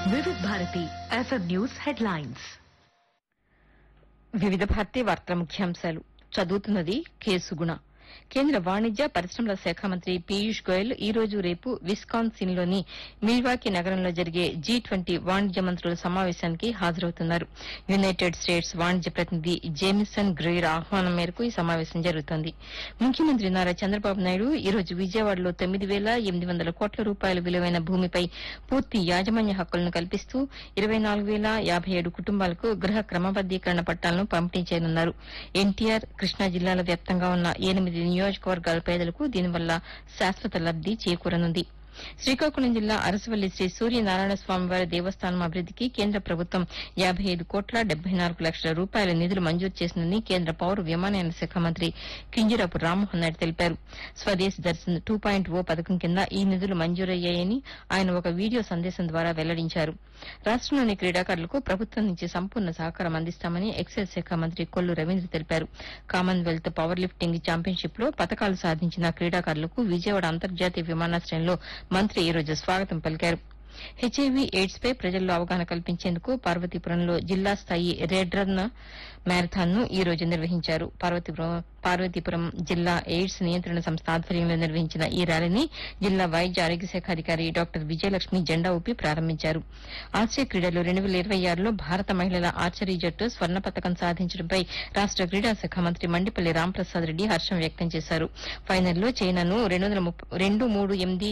వివిధ Bharati FM news headlines వివిధ భారతీయ వార్తల ముఖ్యాంశాలు చదువుతున్నది కేసుగుణ కేంద్ర వాణిజ్య పరిశ్రమల శాఖ మంత్రి పీయూష్ గోయల్ ఈ రోజు రేపు విస్కాన్సిన్ లోని మిల్వాకీ నగరంలో జరిగే జీ ట్వంటీ వాణిజ్య మంత్రుల సమావేశానికి హాజరవుతున్నారు యునైటెడ్ స్టేట్స్ వాణిజ్య ప్రతినిధి జేమిసన్ గ్రేర్ ఆహ్వానం మేరకు ఈ సమావేశం జరుగుతోంది ముఖ్యమంత్రి నారా చంద్రబాబు నాయుడు ఈ రోజు విజయవాడలో తొమ్మిది వేల ఎనిమిది వందల కోట్ల రూపాయల విలువైన భూమిపై పూర్తి యాజమాన్య హక్కులను కల్పిస్తూ ఇరవై నాలుగు వేల యాభై ఏడు కుటుంబాలకు గృహ క్రమబద్దీకరణ పట్టాలను పంపిణీ చేయనున్నారు ఎన్టీఆర్ కృష్ణా జిల్లాల వ్యాప్తంగా ఉన్న ఎనిమిది నియోజకవర్గాల పేదలకు దీనివల్ల శాశ్వత లబ్ది చేకూరనుంది శ్రీకాకుళం జిల్లా అరసవల్లి శ్రీ సూర్యనారాయణ స్వామివారి దేవస్థానం అభివృద్దికి కేంద్ర ప్రభుత్వం యాబై ఐదు కోట్ల డెబ్బై నాలుగు లక్షల రూపాయల నిధులు మంజూరు చేసిందని కేంద్ర పౌర విమానయాన శాఖ మంత్రి కింజరాపు రామ్మోహన్ నాయుడు తెలిపారు Swadesh Darshan two point oh పథకం కింద ఈ నిధులు మంజూరయ్యాయని ఆయన ఒక వీడియో సందేశం ద్వారా వెల్లడించారు రాష్టంలోని క్రీడాకారులకు ప్రభుత్వం నుంచి సంపూర్ణ సహకారం అందిస్తామని ఎక్సైజ్ శాఖ మంత్రి కొల్లు రవీంద్ర తెలిపారు కామన్వెల్త్ పవర్ లిఫ్టింగ్ ఛాంపియన్షిప్ లో పథకాలు సాధించిన క్రీడాకారులకు విజయవాడ అంతర్జాతీయ విమానాశ్రయంలో మంత్రి ఈ రోజు స్వాగతం పలికారు హెచ్ఐవి ఎయిడ్స్ పై ప్రజల్లో అవగాహన కల్పించేందుకు పార్వతీపురంలో జిల్లా స్థాయి రెడ్ రన్ మ్యారథాన్ ను ఈ రోజు నిర్వహించారు పార్వతీపురం పార్వతీపురం జిల్లా ఎయిడ్స్ నియంత్రణ సంస్థ ఆధ్వర్యంలో నిర్వహించిన ఈ ర్యాలీని జిల్లా వైద్య ఆరోగ్య శాఖ అధికారి డాక్టర్ విజయలక్ష్మి జెండా ఊపి ప్రారంభించారు ఆసియా క్రీడలు రెండు వేల ఇరవై ఆరులో భారత మహిళల ఆర్చరీ జట్టు స్వర్ణ పతకం సాధించడంపై రాష్ట క్రీడా శాఖ మంత్రి మండిపల్లి రాంప్రసాద్ రెడ్డి హర్షం వ్యక్తం చేశారు ఫైనల్లో చైనాను రెండు వందల ముప్ప- రెండు మూడు ఎనిమిది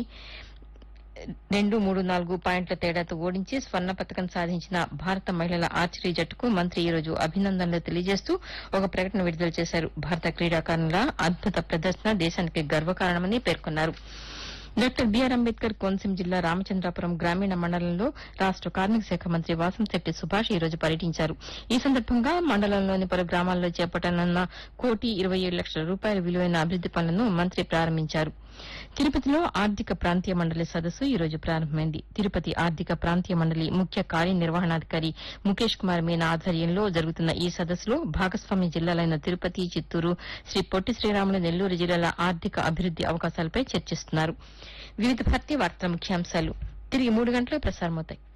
రెండు మూడు నాలుగు పాయింట్ల తేడాతో ఓడించి స్వర్ణ పతకం సాధించిన భారత మహిళల ఆర్చరీ జట్టుకు మంత్రి ఈ రోజు అభినందనలు తెలియజేస్తూ ఒక ప్రకటన విడుదల చేశారు భారత క్రీడాకారుల అద్భుత ప్రదర్శన దేశానికి గర్వకారణమని పేర్కొన్నారు డాక్టర్ బీఆర్ అంబేద్కర్ కోనసీమ జిల్లా రామచంద్రాపురం గ్రామీణ మండలంలో రాష్ట కార్మిక శాఖ మంత్రి వాసంశెట్టి సుభాష్ ఈ రోజు పర్యటించారు ఈ సందర్భంగా మండలంలోని పలు గ్రామాల్లో చేపట్టనున్న కోటి ఇరవై ఏడు లక్షల రూపాయల విలువైన అభివృద్ది పనులను మంత్రి ప్రారంభించారు తిరుపతిలో ఆర్థిక ప్రాంతీయ మండలి సదస్సు ఈ రోజు ప్రారంభమైంది తిరుపతి ఆర్థిక ప్రాంతీయ మండలి ముఖ్య కార్యనిర్వహణాధికారి ముఖేష్ కుమార్ మీనా ఆధ్వర్యంలో జరుగుతున్న ఈ సదస్సులో భాగస్వామ్య జిల్లాలైన తిరుపతి చిత్తూరు శ్రీ పొట్టి శ్రీరాములు నెల్లూరు జిల్లాల ఆర్థిక అభివృద్ది అవకాశాలపై చర్చిస్తున్నారు వివిధ భారతీయ వార్తల ముఖ్యాంశాలు తిరిగి మూడు గంటలకు ప్రసారమవుతాయి